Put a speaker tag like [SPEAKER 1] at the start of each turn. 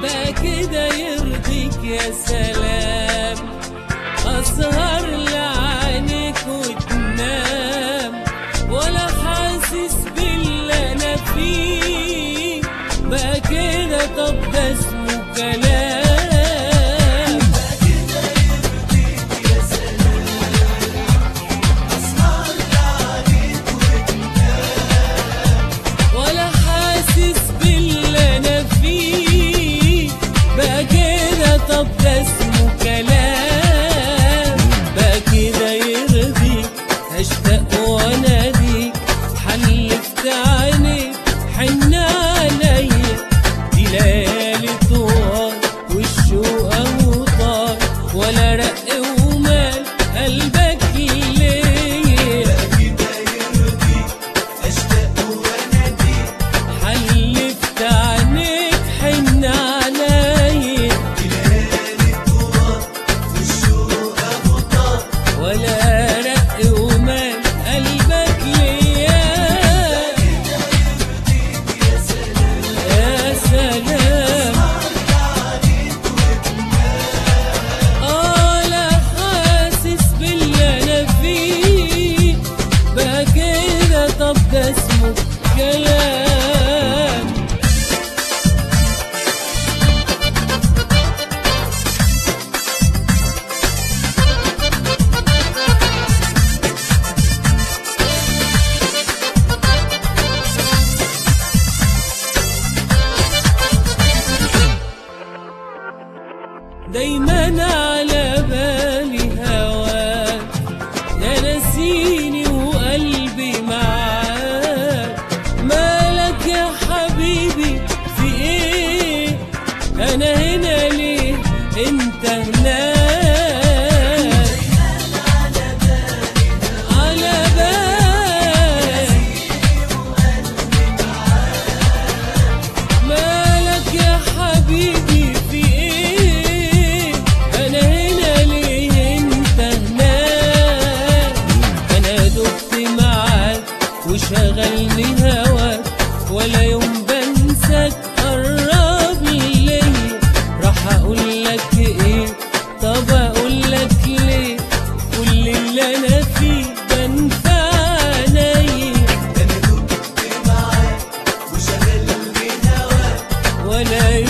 [SPEAKER 1] بقى كده يرضيك يا سلام أسهر لعينك وتنام ولا حاسس باللي أنا فيه بقى كده طب ده اسمه كلام ولا حاسس باللي انا فيه بقى كده طب ده اسمه كلام بقى كده يرضيك اشتاق واناديك حلفت عينيك حن عليا دي ليالي طوال والشوق اهو طال ولا رق ومال قلبك ليا حلفت عينيك حن عليا ولا رق ومال قلبك ليا يا سلام اه لا حاسس باللي انا فيه بقى كده طب ده اسمه كلام دايما على بالي هواك يا نسيني وقلبي معاك مالك يا حبيبي في ايه انا هنا ليه انت هناك على بالي مالك يا حبيبي في ايه انا هنا ليه انت هناك انا دبت معاك وشغلني هواك ولا يوم بنساك قرب ليا راح اقول لك ايه طب اقول لك ليه كل اللي انا فيه بنفعني ولا